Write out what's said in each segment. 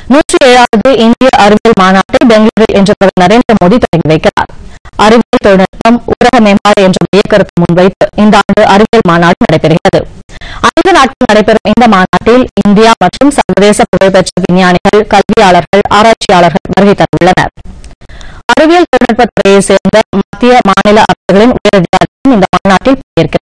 நூற்றி ஏழாவது இந்திய அறிவியல் மாநாட்டை பெங்களூரில் இன்று பிரதமர் நரேந்திர மோடி தொடங்கி வைக்கிறார் அறிவியல் தொழில்நுட்பம் ஊரக மேம்பாடு என்ற மையக்கருத்தை முன்வைத்து இந்த ஆண்டு அறிவியல் மாநாடு நடைபெறுகிறது ஐந்து நாட்கள் நடைபெறும் இந்த மாநாட்டில் இந்தியா மற்றும் சர்வதேச புகழ்பெற்ற விஞ்ஞானிகள் கல்வியாளர்கள் ஆராய்ச்சியாளர்கள் வருகை தரவுள்ளனர் அறிவியல் தொழில்நுட்பத் துறையைச் சேர்ந்த மத்திய மாநில அரசுகளின் உயரதிகாரிகளும் இந்த மாநாட்டில் பங்கேற்கிறார்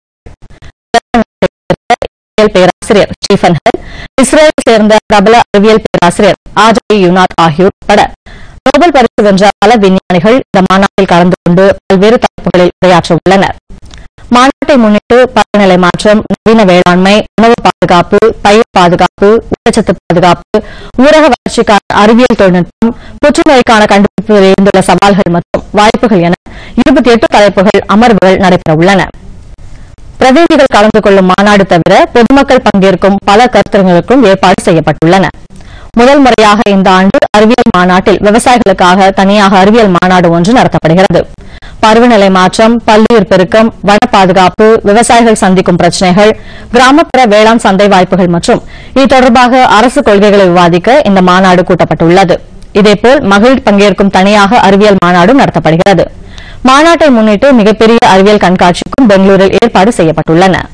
அறிவியல் பேராசிரியர் ஸ்டீஃபன் ஹெல் இஸ்ரேலை சேர்ந்த பிரபல அறிவியல் பேராசிரியர் ஆஜய் யுனாத் ஆகியோர் உட்பட நோபல் பரிசு வென்ற பல விஞ்ஞானிகள் இந்த மாநாட்டில் கலந்து கொண்டு பல்வேறு தலைப்புகளில் உரையாற்ற உள்ளனர் மாநாட்டை முன்னிட்டு பருவநிலை மாற்றம் நவீன வேளாண்மை உணவு பாதுகாப்பு பயிர் பாதுகாப்பு ஊட்டச்சத்து பாதுகாப்பு ஊரக வளர்ச்சிக்கான அறிவியல் தொழில்நுட்பம் புற்றுநோய்க்கான கண்டுபிடிப்பில் இருந்துள்ள சவால்கள் மற்றும் வாய்ப்புகள் என இருபத்தி எட்டு தலைப்புகள் அமர்வுகள் நடைபெற உள்ளன பிரதிநிதிகள் கலந்து கொள்ளும் மாநாடு தவிர பொதுமக்கள் பங்கேற்கும் பல கருத்தரங்களுக்கும் ஏற்பாடு செய்யப்பட்டுள்ளன முதல் முறையாக இந்த ஆண்டு அறிவியல் மாநாட்டில் விவசாயிகளுக்காக தனியாக அறிவியல் மாநாடு ஒன்று நடத்தப்படுகிறது பருவநிலை மாற்றம் பல்லுயிர் பெருக்கம் வன பாதுகாப்பு விவசாயிகள் சந்திக்கும் பிரச்சினைகள் கிராமப்புற வேளாண் சந்தை வாய்ப்புகள் மற்றும் இது தொடர்பாக அரசு கொள்கைகளை விவாதிக்க இந்த மாநாடு கூட்டப்பட்டுள்ளது இதேபோல் மகளிர் பங்கேற்கும் தனியாக அறிவியல் மாநாடும் நடத்தப்படுகிறது மாநாட்டை முன்னிட்டு மிகப்பெரிய அறிவியல் கண்காட்சிக்கும் பெங்களூரில் ஏற்பாடு செய்யப்பட்டுள்ளன